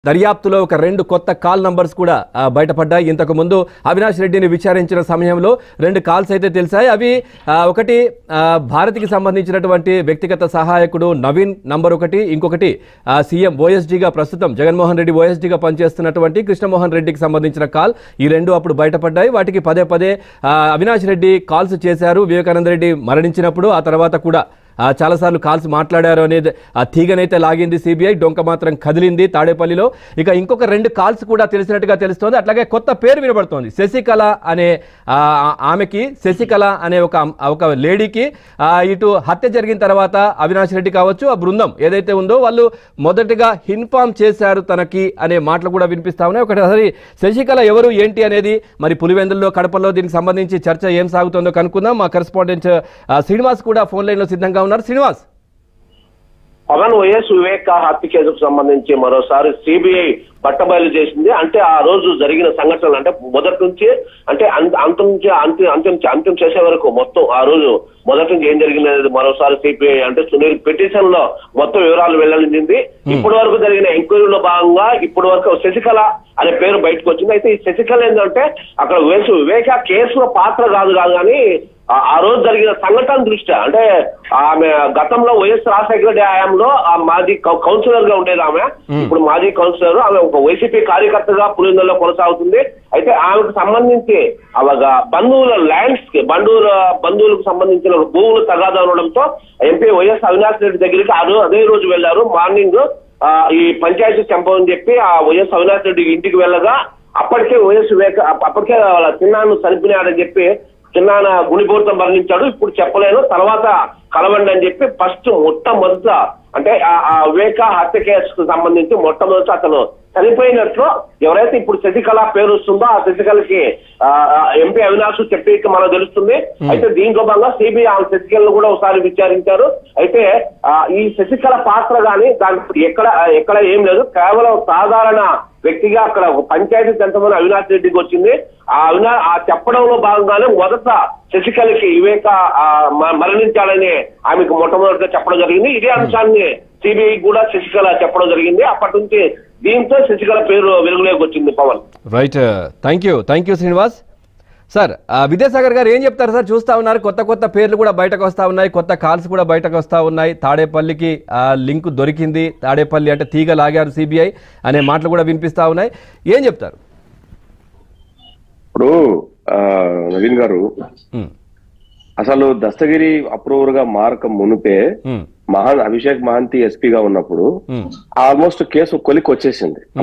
దర్యాప్తులో ఒక రెండు కొత్త కాల్ నంబర్స్ కూడా ఆ, బయటపడ్డాయి ఇంతకు ముందు అవినాష్ రెడ్డిని విచారించిన సమయంలో రెండు కాల్స్ అయితే తెలిసాయి అవి ఆ, ఒకటి ఆ, భారతికి సంబంధించినటువంటి వ్యక్తిగత సహాయకుడు నవీన్ నంబర్ ఒకటి ఇంకొకటి ఆ, సీఎం ఓఎస్డీగా ప్రస్తుతం జగన్మోహన్ రెడ్డి ఓఎస్డీగా పనిచేస్తున్నటువంటి కృష్ణమోహన్ రెడ్డికి సంబంధించిన కాల్ ఈ రెండు అప్పుడు బయటపడ్డాయి వాటికి పదే పదే ఆ, అవినాష్ రెడ్డి కాల్స్ చేశారు వివేకానంద రెడ్డి మరణించినప్పుడు ఆ తర్వాత కూడా ఆ, చాలాసార్లు కాల్స్ మాట్లాడారు అనేది ఆ తీగనైతే లాగింది సిబిఐ డొంక మాత్రం కదిలింది తాడేపల్లిలో ఇక ఇంకొక రెండు కాల్స్ కూడా తెలిసినట్టుగా తెలుస్తోంది అట్లాగే కొత్త పేరు వినబడుతోంది శశికళ అనే ఆ, ఆమెకి శశికళ అనే ఒక అమ్- ఒక లేడీకి ఆ, ఇటు హత్య జరిగిన తర్వాత అవినాష్ రెడ్డి కావచ్చు ఆ బృందం ఏదైతే ఉందో వాళ్ళు మొదటగా ఇన్ఫార్మ్ చేశారు తనకి అనే మాటలు కూడా వినిపిస్తా ఉన్నాయి ఒకసారి శశికళ ఎవరు ఏంటి అనేది మరి పులివెందుల్లో కడపలో దీనికి సంబంధించి చర్చ ఏం సాగుతుందో కనుక్కుందాం మా కరెస్పాండెంట్ ఆ, శ్రీనివాస్ కూడా ఫోన్ లైన్లో సిద్ధంగా ఉన్నారు శ్రీనివాస్ పవన్ వైఎస్ వివేక్ హత్య కేసుకు సంబంధించి మరోసారి సిబిఐ బట్టబయలు చేసింది అంటే ఆ రోజు జరిగిన సంఘటనలు అంటే మొదటి నుంచి అంటే అంత- అంతం నుంచి అంత్యం అంత్యం అంత్యం చేసే వరకు మొత్తం ఆ రోజు మొదటి నుంచి ఏం జరిగింది అనేది మరోసారి సిబిఐ అంటే సునీల్ పిటిషన్ లో మొత్తం వివరాలు వెల్లడించింది ఇప్పటి వరకు జరిగిన ఎంక్వైరీలో భాగంగా ఇప్పటి వరకు శశికళ అనే పేరు బయటకు వచ్చింది అయితే ఈ శశికళ ఏంటంటే అక్కడ వేసు వివేక కేసులో పాత్ర కాదు కాదు కానీ ఆ- ఆ రోజు జరిగిన సంఘటన దృష్ట్యా అంటే ఆమె గతంలో వైఎస్ రాజశేఖర రెడ్డి హయాంలో ఆ మాజీ కౌ- కౌన్సిలర్ గా ఉండేది ఆమె ఇప్పుడు మాజీ కౌన్సిలర్ ఆమె ఒక వైసీపీ కార్యకర్తగా పులిందల్లో కొనసాగుతుంది అయితే ఆమెకు సంబంధించి అలాగా బంధువుల ల్యాండ్స్ కి బంధువుల బంధువులకు సంబంధించిన భూములు తగాదా ఉండడంతో ఎంపీ వైఎస్ అవినాష్ రెడ్డి దగ్గరికి ఆ రోజు అదే రోజు వెళ్లారు మార్నింగ్ ఆ, ఈ పంచాయతీ చంపమని చెప్పి ఆ వైఎస్ అవినాష్ రెడ్డి ఇంటికి వెళ్ళగా అప్పటికే వైఎస్ వివేక అప్పటికే వాళ్ళ చిన్నాను చనిపోయినాడని చెప్పి చిన్నాన గుణిపూర్తం మరణించాడు ఇప్పుడు చెప్పలేను తర్వాత కలవండి అని చెప్పి ఫస్ట్ మొట్టమొదట అంటే ఆ- ఆ వివేక హత్య కేసుకు సంబంధించి మొట్టమొదట అతను చనిపోయినట్లు ఎవరైతే ఇప్పుడు శశికళ పేరు వస్తుందో ఆ శశికళకి ఆ, ఆ, ఎంపీ అవినాష్ చెప్పి మనకు తెలుస్తుంది అయితే దీంట్లో భాగంగా సిబిఐ ఆ శశికళను కూడా ఒకసారి విచారించారు అయితే ఆ, ఈ శశికళ పాత్ర గాని దానికి ఎక్కడ ఎక్కడ ఏం లేదు కేవలం సాధారణ వ్యక్తిగా అక్కడ ఒక పంచాయతీ ఎంతమంది అవినాష్ రెడ్డికి వచ్చింది ఆ అవినా ఆ చెప్పడంలో భాగంగానే మొదట శశికళకి వివేక ఆ, మ- మరణించాలని ఆమెకు మొట్టమొదటిగా చెప్పడం జరిగింది ఇదే అంశాన్ని సిబిఐ కూడా శశికళ చెప్పడం జరిగింది అప్పటి నుంచి దీంతో శశికళ పేరు వెలుగులోకి వచ్చింది Pawan right thank you thank you Srinivas sir ఆ, విద్యాసాగర్ గారు ఏం చెప్తారు సార్ చూస్తా ఉన్నారు కొత్త కొత్త పేర్లు కూడా బయటకు వస్తా ఉన్నాయి కొత్త కాల్స్ కూడా బయటకు వస్తా ఉన్నాయి తాడేపల్లికి ఆ లింక్ దొరికింది తాడేపల్లి అంటే తీగ లాగారు సిబిఐ అనే మాటలు కూడా వినిపిస్తా ఉన్నాయి ఏం చెప్తారు ఇప్పుడు ఆ, నవీన్ గారు ఉమ్, అసలు దస్తగిరి అప్రూవర్ గా మారక మునిపే ఉమ్, మహాన్ అభిషేక్ మహంతి ఎస్పీగా ఉన్నప్పుడు ఉమ్. ఆల్మోస్ట్ కేసు కొలికి వచ్చేసింది